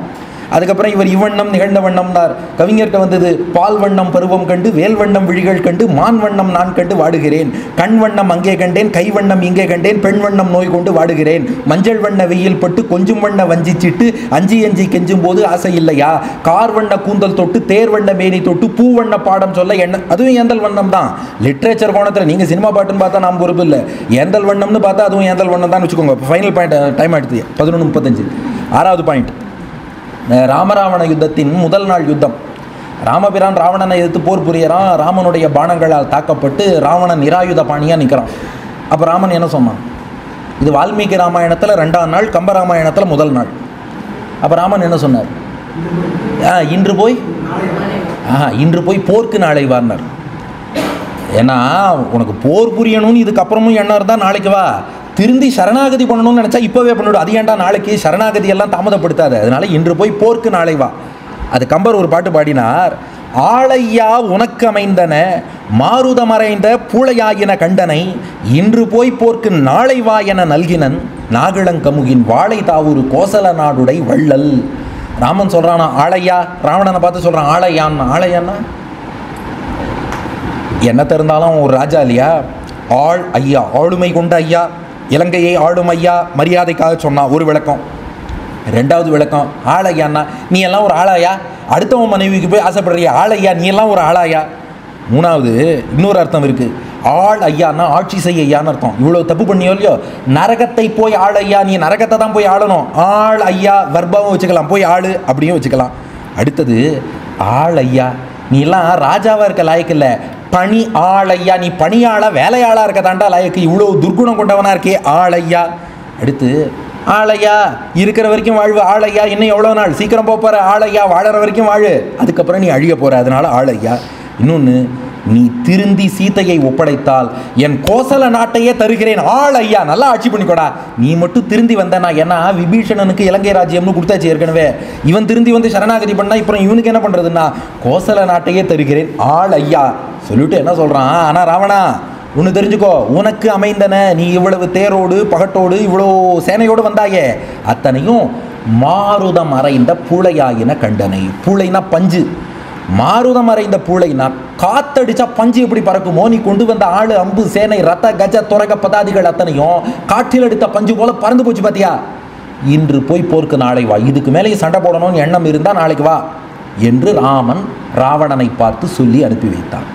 அதுக்கப்புறம் இவர் இவ்வண்ணம் நிகழ்ந்த வண்ணம்னார் கவிஞர்கிட்ட வந்தது பால் வண்ணம் பருவம் கண்டு வேல் வண்ணம் விழிகள் கண்டு மான் வண்ணம் நான் கண்டு வாடுகிறேன் கண் வண்ணம் அங்கே கண்டேன் கை வண்ணம் இங்கே கண்டேன் பெண் வண்ணம் நோய் கொண்டு வாடுகிறேன் மஞ்சள் வண்ண வெயில் பட்டு கொஞ்சம் வண்ண வஞ்சிச்சிட்டு அஞ்சி அஞ்சி கெஞ்சும் போது ஆசை இல்லையா கார் வண்ண கூந்தல் தொட்டு தேர் வண்ண மேனி தொட்டு பூ வண்ண பாடம் சொல்ல என்ன அதுவும் ஏந்தல் வண்ணம் தான் லிட்ரேச்சர் கோணத்தில் நீங்கள் சினிமா பாட்டுன்னு பார்த்தா நாம் பொறுப்பு இல்லை ஏந்தல் வண்ணம்னு பார்த்தா அதுவும் ஏந்தல் வண்ணம் தான் வச்சுக்கோங்க ஃபைனல் பாயிண்ட் டைம் ஆயிடுது பதினொன்று முப்பத்தஞ்சு ஆறாவது பாயிண்ட் ராமராவண யுத்தத்தின் முதல் நாள் யுத்தம் ராமபிரான் ராவணனை எதிர்த்து போர் புரியறான் ராமனுடைய பானங்களால் தாக்கப்பட்டு ராவணன் நிராயுத பாணியாக நிற்கிறான் அப்போ ராமன் என்ன சொன்னான் இது வால்மீகி ராமாயணத்தில் ரெண்டாம் நாள் கம்ப ராமாயணத்தில் முதல் நாள் அப்போ ராமன் என்ன சொன்னார் ஆ இன்று போய் ஆஹா இன்று போய் போர்க்கு நாளை வார்னார் ஏன்னா உனக்கு போர் புரியணும்னு இதுக்கப்புறமும் எண்ணம் இருந்தால் நாளைக்கு வா திருந்தி சரணாகதி பண்ணணும்னு நினச்சா இப்போவே பண்ணிவிடு அது ஏன்டா நாளைக்கு சரணாகதி எல்லாம் தாமதப்படுத்தாத அதனால இன்று போய் போர்க்கு நாளை வா அது கம்பர் ஒரு பாட்டு பாடினார் ஆளையா உனக்கு அமைந்தன மாருதமறைந்த பூளையாயின கண்டனை இன்று போய் போர்க்கு நாளை வா என நல்கினன் நாகிழங்கமுகின் வாழை தாவூரு கோசல நாடுடை வள்ளல் ராமன் சொல்றானா ஆளையா ராவணனை பார்த்து சொல்றான் ஆளையான்னா ஆளையான்னா என்ன தெரிந்தாலும் ஒரு ராஜா இல்லையா ஆள் ஐயா ஆளுமை கொண்ட ஐயா இலங்கையை ஆளும் ஐயா மரியாதைக்காக சொன்னா ஒரு விளக்கம் ரெண்டாவது விளக்கம் ஆளையான்னா நீ எல்லாம் ஒரு ஆளாயா அடுத்தவன் மனைவிக்கு போய் ஆசைப்படுறிய ஆளையா நீ எல்லாம் ஒரு ஆளாயா மூணாவது இன்னொரு அர்த்தம் இருக்கு ஆள் ஐயான்னா ஆட்சி செய்ய ஐயான்னு அர்த்தம் இவ்வளோ தப்பு பண்ணியோ இல்லையோ நரகத்தை போய் ஆள் ஐயா நீ நரகத்தை தான் போய் ஆளணும் ஆள் ஐயா வர்பாவும் வச்சுக்கலாம் போய் ஆளு அப்படியும் வச்சுக்கலாம் அடுத்தது ஆள் ஐயா நீ எல்லாம் ராஜாவாக இருக்க லாயக்கு இல்லை பணி ஆளையா நீ பணியாளா வேலையாளா இருக்க தாண்டா லாயக்கு இவ்வளோ துர்குணம் கொண்டவனா இருக்கே ஆளையா அடுத்து ஆளையா இருக்கிற வரைக்கும் வாழ்வு ஆளையா இன்னும் எவ்வளோ நாள் சீக்கிரம் போக போகிற ஆளையா வாழற வரைக்கும் வாழு அதுக்கப்புறம் நீ அழிய போகிற அதனால ஆளையா இன்னொன்று நீ திருந்தி சீதையை ஒப்படைத்தால் என் கோசல நாட்டையே தருகிறேன் ஆள் ஐயா நல்லா ஆட்சி பண்ணிக்கோடா நீ மட்டும் திருந்தி வந்தனா ஏன்னா விபீஷணனுக்கு இலங்கை ராஜ்யம்னு கொடுத்தாச்சு ஏற்கனவே இவன் திருந்தி வந்து சரணாகதி பண்ணா இப்போ இவனுக்கு என்ன பண்ணுறதுன்னா கோசல நாட்டையே தருகிறேன் ஆள் ஐயா சொல்லிட்டு என்ன சொல்கிறான் ஆனால் ராவணா ஒன்று தெரிஞ்சுக்கோ உனக்கு அமைந்தன நீ இவ்வளவு தேரோடு பகட்டோடு இவ்வளோ சேனையோடு வந்தாயே அத்தனையும் மாருதம் அறைந்த பூளையாயின கண்டனை பூளைனா பஞ்சு மாருதம் அறைந்த பூளைனா காத்தடிச்சா பஞ்சு எப்படி பறக்குமோ நீ கொண்டு வந்த ஆளு அம்பு சேனை ரத்த கஜ துறக்க பதாதிகள் அத்தனையும் காற்றில் எடுத்த பஞ்சு போல பறந்து போச்சு பாத்தியா இன்று போய் போருக்கு நாளை வா இதுக்கு மேலேயும் சண்டை போடணும்னு எண்ணம் இருந்தால் நாளைக்கு வா என்று ராமன் ராவணனை பார்த்து சொல்லி அனுப்பி வைத்தான்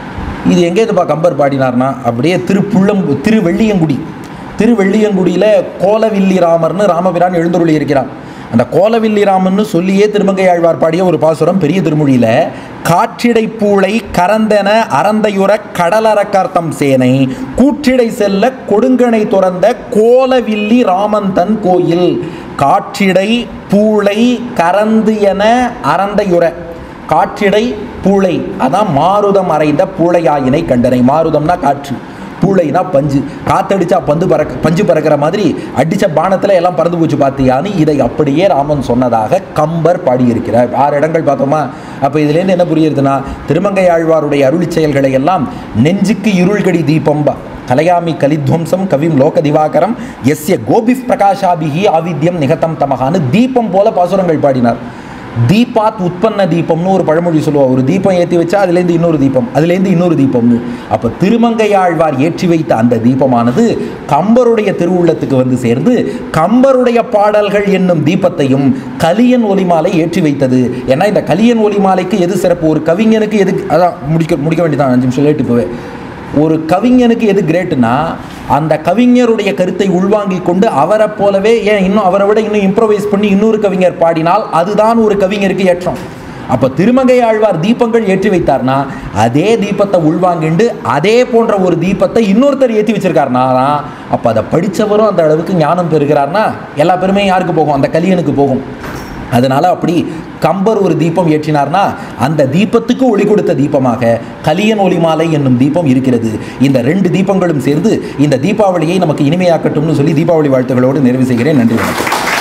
இது எங்கேருந்துப்பா கம்பர் பாடினார்னா அப்படியே திருப்புள்ளம் திருவெள்ளியங்குடி திருவெள்ளியங்குடியில் கோலவில்லி ராமர்னு ராமபிரான் எழுந்தருளி இருக்கிறான் அந்த கோலவில்லி ராமன்னு சொல்லியே திருமங்கை ஆழ்வார் பாடிய ஒரு பாசுரம் பெரிய திருமொழியில் காற்றிடை பூளை கரந்தென அறந்தையுற கடலரக்கார்த்தம் சேனை கூற்றிடை செல்ல கொடுங்கனை துறந்த கோலவில்லி ராமன் தன் கோயில் காற்றிடை பூளை கரந்து என அறந்தையுற காற்றிடை பூளை அதான் மாருதம் அறைந்த பூளையாயினை கண்டனை மாருதம்னா காற்று பூளைனா பஞ்சு காத்தடிச்சா பந்து பறக்க பஞ்சு பறக்கிற மாதிரி அடிச்ச பானத்தில் எல்லாம் பறந்து போச்சு பார்த்தியான்னு இதை அப்படியே ராமன் சொன்னதாக கம்பர் பாடியிருக்கிறார் ஆறு இடங்கள் பார்த்தோமா அப்போ இதுலேருந்து என்ன புரியுதுன்னா திருமங்கை ஆழ்வாருடைய அருளி செயல்களை எல்லாம் நெஞ்சுக்கு இருள்கடி தீபம்பா கலையாமி கலித்வம்சம் கவிம் லோக திவாகரம் எஸ்ய கோபிஃப் பிரகாஷாபிகி ஆவித்யம் நிகதம் தமகான்னு தீபம் போல பாசுரங்கள் பாடினார் தீபாத் உற்பன்ன தீபம்னு ஒரு பழமொழி சொல்லுவா ஒரு தீபம் ஏற்றி வச்சா அதுலேருந்து இன்னொரு தீபம் அதுலேருந்து இன்னொரு தீபம்னு அப்போ திருமங்கை ஆழ்வார் ஏற்றி வைத்த அந்த தீபமானது கம்பருடைய திருவுள்ளத்துக்கு வந்து சேர்ந்து கம்பருடைய பாடல்கள் என்னும் தீபத்தையும் கலியன் ஒலிமாலை ஏற்றி வைத்தது ஏன்னா இந்த கலியன் ஒலிமாலைக்கு எது சிறப்பு ஒரு கவிஞனுக்கு எது அதான் முடிக்க முடிக்க வேண்டியதான் அஞ்சு நிமிஷம் லேட்டு போவே ஒரு கவிஞனுக்கு எது கிரேட்டுனா அந்த கவிஞருடைய கருத்தை உள்வாங்கிக் கொண்டு அவரை போலவே ஏன் இன்னும் அவரை விட இன்னும் இம்ப்ரவைஸ் பண்ணி இன்னொரு கவிஞர் பாடினால் அதுதான் ஒரு கவிஞருக்கு ஏற்றம் அப்போ திருமங்கை ஆழ்வார் தீபங்கள் ஏற்றி வைத்தார்னா அதே தீபத்தை உள்வாங்கிண்டு அதே போன்ற ஒரு தீபத்தை இன்னொருத்தர் ஏற்றி வச்சிருக்காருனா அப்போ அதை படித்தவரும் அந்த அளவுக்கு ஞானம் பெறுகிறார்னா எல்லா பெருமையும் யாருக்கு போகும் அந்த கலியனுக்கு போகும் அதனால அப்படி கம்பர் ஒரு தீபம் ஏற்றினார்னா அந்த தீபத்துக்கு ஒளி கொடுத்த தீபமாக கலியன் ஒளிமாலை என்னும் தீபம் இருக்கிறது இந்த ரெண்டு தீபங்களும் சேர்ந்து இந்த தீபாவளியை நமக்கு இனிமையாக்கட்டும்னு சொல்லி தீபாவளி வாழ்த்துக்களோடு நிறைவு செய்கிறேன் நன்றி வணக்கம்